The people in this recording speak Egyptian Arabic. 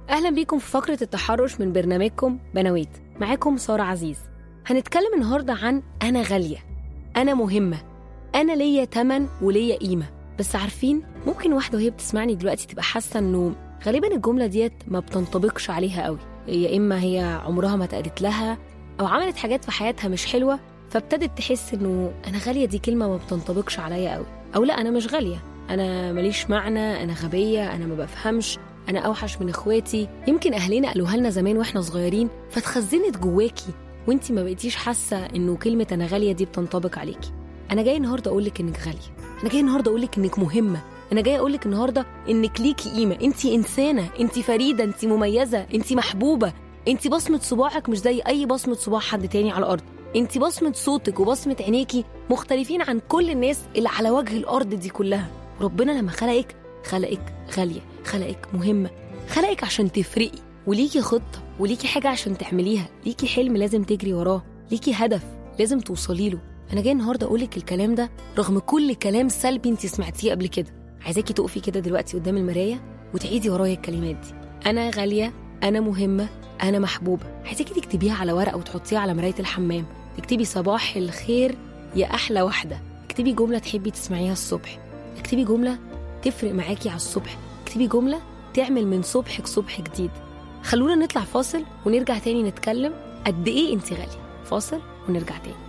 أهلا بيكم في فقرة التحرش من برنامجكم بنويت معاكم سارة عزيز هنتكلم النهاردة عن أنا غالية أنا مهمة أنا ليا تمن وليا قيمة بس عارفين ممكن واحدة وهي بتسمعني دلوقتي تبقى حاسة إنه غالبا الجملة ديت ما بتنطبقش عليها قوي يا إما هي عمرها ما اتقالت لها أو عملت حاجات في حياتها مش حلوة فابتدت تحس إنه أنا غالية دي كلمة ما بتنطبقش عليا قوي أو لا أنا مش غالية أنا ماليش معنى أنا غبية أنا ما بفهمش أنا أوحش من إخواتي يمكن أهلنا قالوها لنا زمان وإحنا صغيرين فاتخزنت جواكي وإنتي ما بقيتيش حاسة إنه كلمة أنا غالية دي بتنطبق عليكي أنا جاي النهاردة أقولك إنك غالية أنا جاي النهاردة أقولك إنك مهمة أنا جاي أقولك النهاردة إنك ليكي قيمة إنتي إنسانة إنتي فريدة إنتي مميزة إنتي محبوبة إنتي بصمة صباعك مش زي أي بصمة صباع حد تاني على الأرض إنتي بصمة صوتك وبصمة عينيكي مختلفين عن كل الناس اللي على وجه الأرض دي كلها وربنا لما خلقك خلقك غالية خلقك مهمة خلقك عشان تفرقي وليكي خطة وليكي حاجة عشان تعمليها ليكي حلم لازم تجري وراه ليكي هدف لازم توصلي له أنا جاي النهاردة أقولك الكلام ده رغم كل كلام سلبي أنت سمعتيه قبل كده عايزاكي تقفي كده دلوقتي قدام المراية وتعيدي ورايا الكلمات دي أنا غالية أنا مهمة أنا محبوبة عايزاكي تكتبيها على ورقة وتحطيها على مراية الحمام تكتبي صباح الخير يا أحلى واحدة اكتبي جملة تحبي تسمعيها الصبح اكتبي جملة تفرق معاكي على الصبح اكتبي جملة تعمل من صبحك صبح جديد خلونا نطلع فاصل ونرجع تاني نتكلم قد ايه انت غالية فاصل ونرجع تاني